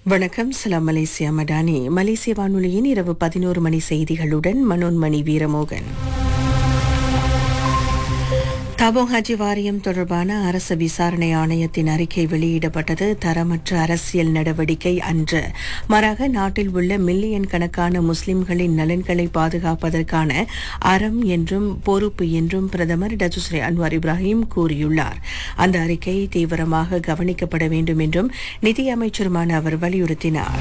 வணக்கம் சலாம் மலேசியா மடானி மலேசிய வானொலியின் இரவு பதினோரு மணி செய்திகளுடன் மனோன்மணி வீரமோகன் தபோங் ஹஜ் வாரியம் தொடர்பான அரசு விசாரணை ஆணையத்தின் அறிக்கை வெளியிடப்பட்டது தரமற்ற அரசியல் நடவடிக்கை அன்று மாறாக நாட்டில் உள்ள மில்லியன் கணக்கான முஸ்லிம்களின் நலன்களை பாதுகாப்பதற்கான அறம் என்றும் பொறுப்பு என்றும் பிரதமர் டச்சுஸ்ரீ அன்வார் இப்ராஹிம் கூறியுள்ளார் அந்த அறிக்கை தீவிரமாக கவனிக்கப்பட வேண்டும் என்றும் நிதியமைச்சருமான அவர் வலியுறுத்தினார்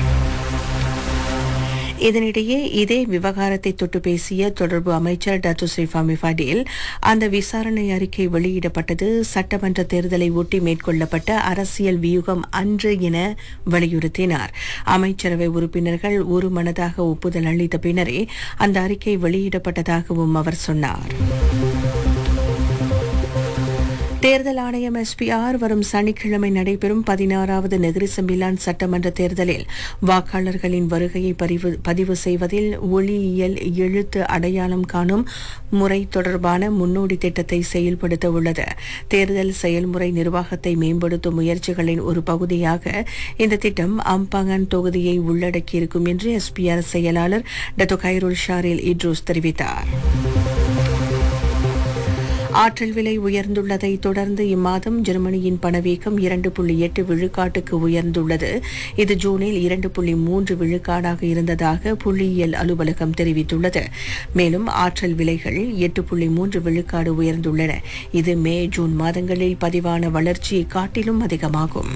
இதனிடையே இதே விவகாரத்தை தொட்டு பேசிய தொடர்பு அமைச்சர் டத்து ஸ்ரீஃபாமி ஃபடீல் அந்த விசாரணை அறிக்கை வெளியிடப்பட்டது சட்டமன்ற தேர்தலை ஒட்டி மேற்கொள்ளப்பட்ட அரசியல் வியூகம் அன்று என வலியுறுத்தினார் அமைச்சரவை உறுப்பினர்கள் ஒரு மனதாக ஒப்புதல் அளித்த பின்னரே அந்த அறிக்கை வெளியிடப்பட்டதாகவும் அவர் சொன்னார் தேர்தல் ஆணையம் எஸ்பிஆர் வரும் சனிக்கிழமை நடைபெறும் பதினாறாவது நெகிரி செம்பிலான் சட்டமன்ற தேர்தலில் வாக்காளர்களின் வருகையை பதிவு பதிவு செய்வதில் ஒளியியல் எழுத்து அடையாளம் காணும் முறை தொடர்பான முன்னோடி திட்டத்தை செயல்படுத்த உள்ளது தேர்தல் செயல்முறை நிர்வாகத்தை மேம்படுத்தும் முயற்சிகளின் ஒரு பகுதியாக இந்த திட்டம் அம்பாங்கன் தொகுதியை உள்ளடக்கியிருக்கும் என்று எஸ்பிஆர் செயலாளர் டத்து கைருல் ஷாரில் இட்ரூஸ் தெரிவித்தார் ஆற்றல் விலை உயர்ந்துள்ளதை தொடர்ந்து இம்மாதம் ஜெர்மனியின் பணவீக்கம் இரண்டு புள்ளி எட்டு விழுக்காட்டுக்கு உயர்ந்துள்ளது இது ஜூனில் இரண்டு புள்ளி மூன்று விழுக்காடாக இருந்ததாக புள்ளியியல் அலுவலகம் தெரிவித்துள்ளது மேலும் ஆற்றல் விலைகள் எட்டு புள்ளி மூன்று விழுக்காடு உயர்ந்துள்ளன இது மே ஜூன் மாதங்களில் பதிவான வளர்ச்சியை காட்டிலும் அதிகமாகும்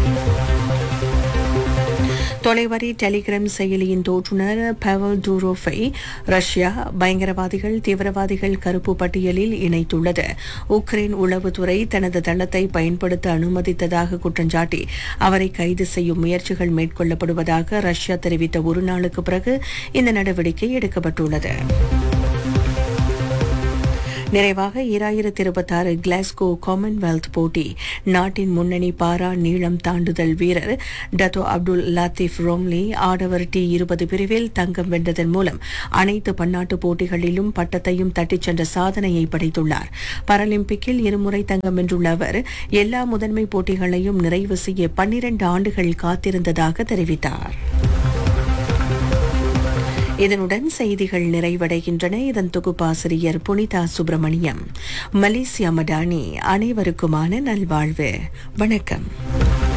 தொலைவரி டெலிகிராம் செயலியின் தோற்றுநர் பவல் டூரோஃபை ரஷ்யா பயங்கரவாதிகள் தீவிரவாதிகள் கருப்பு பட்டியலில் இணைத்துள்ளது உக்ரைன் உளவுத்துறை தனது தளத்தை பயன்படுத்த அனுமதித்ததாக குற்றஞ்சாட்டி அவரை கைது செய்யும் முயற்சிகள் மேற்கொள்ளப்படுவதாக ரஷ்யா தெரிவித்த ஒரு நாளுக்கு பிறகு இந்த நடவடிக்கை எடுக்கப்பட்டுள்ளது நிறைவாக இராயிரத்தி இருபத்தாறு கிளாஸ்கோ காமன்வெல்த் போட்டி நாட்டின் முன்னணி பாரா நீளம் தாண்டுதல் வீரர் டத்தோ அப்துல் லாத்திப் ரோம்லி ஆடவர் டி இருபது பிரிவில் தங்கம் வென்றதன் மூலம் அனைத்து பன்னாட்டு போட்டிகளிலும் பட்டத்தையும் தட்டிச் சென்ற சாதனையை படைத்துள்ளார் பாராலிம்பிக்கில் இருமுறை தங்கம் வென்றுள்ள அவர் எல்லா முதன்மை போட்டிகளையும் நிறைவு செய்ய பன்னிரண்டு ஆண்டுகள் காத்திருந்ததாக தெரிவித்தார் இதனுடன் செய்திகள் நிறைவடைகின்றன இதன் தொகுப்பாசிரியர் புனிதா சுப்பிரமணியம் மலேசியா மடானி அனைவருக்குமான நல்வாழ்வு வணக்கம்